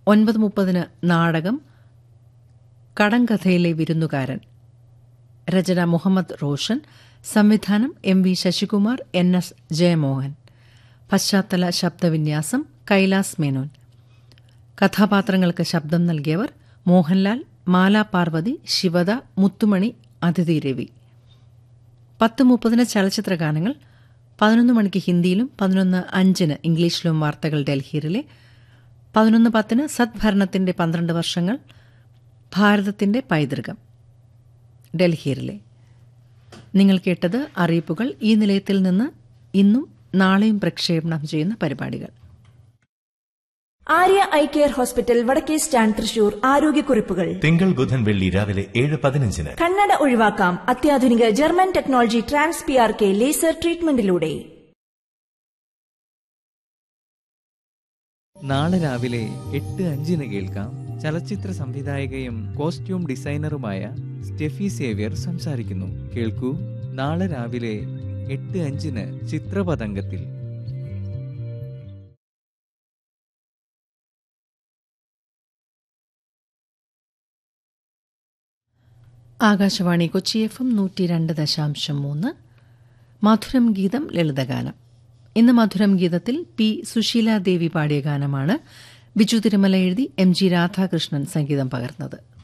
ഒൻപത് മുപ്പതിന് നാടകം കടങ്കഥയിലെ വിരുന്നുകാരൻ രചന മുഹമ്മദ് റോഷൻ സംവിധാനം M V Sasikumar N S Jayamohan പശ്ചാത്തല ശബ്ദവിന്യാസം കൈലാസ് മേനോൻ കഥാപാത്രങ്ങൾക്ക് ശബ്ദം നൽകിയവർ മോഹൻലാൽ മാലാ പാർവതി ശിവദ മുത്തുമണി അതിഥി രവി പത്ത് മുപ്പതിന് ചലച്ചിത്ര ഗാനങ്ങൾ പതിനൊന്ന് മണിക്ക് ഹിന്ദിയിലും പതിനൊന്ന് അഞ്ചിന് ഇംഗ്ലീഷിലും വാർത്തകൾ ഡൽഹിയിലെ പതിനൊന്ന് പത്തിന് സദ്ഭരണത്തിന്റെ പന്ത്രണ്ട് വർഷങ്ങൾ ഭാരതത്തിന്റെ പൈതൃകം ഡൽഹിയിലെ നിങ്ങൾ കേട്ടത് അറിയിപ്പുകൾ ഈ നിലയത്തിൽ നിന്ന് ഇന്നും നാളെയും പ്രക്ഷേപണം ചെയ്യുന്ന പരിപാടികൾ ആര്യ ഐ കെയർ ഹോസ്പിറ്റൽ വടക്കേ സ്റ്റാൻഡ് തൃശൂർ ആരോഗ്യക്കുറിപ്പുകൾ തിങ്കൾ ബുധൻ വെള്ളി രാവിലെ ഏഴ് പതിനഞ്ചിന് കണ്ണട ഒഴിവാക്കാം അത്യാധുനിക German technology trans P R K laser ട്രീറ്റ്മെന്റിലൂടെ നാളെ രാവിലെ എട്ട് അഞ്ചിന് കേൾക്കാം ചലച്ചിത്ര സംവിധായകയും കോസ്റ്റ്യൂം ഡിസൈനറുമായ സ്റ്റെഫി സേവ്യർ സംസാരിക്കുന്നു കേൾക്കൂ നാളെ രാവിലെ എട്ട് അഞ്ചിന് ചിത്രപതംഗത്തിൽ ആകാശവാണി കൊച്ചി എഫ് എം നൂറ്റി രണ്ട് ദശാംശം മൂന്ന് മധുരം ഗീതം ലളിതഗാനം ഇന്ന് മധുരം ഗീതത്തിൽ പി സുശീലാദേവി പാടിയ ഗാനമാണ് ബിജു തിരുമല എഴുതി എം ജി രാധാകൃഷ്ണൻ സംഗീതം പകർന്നത്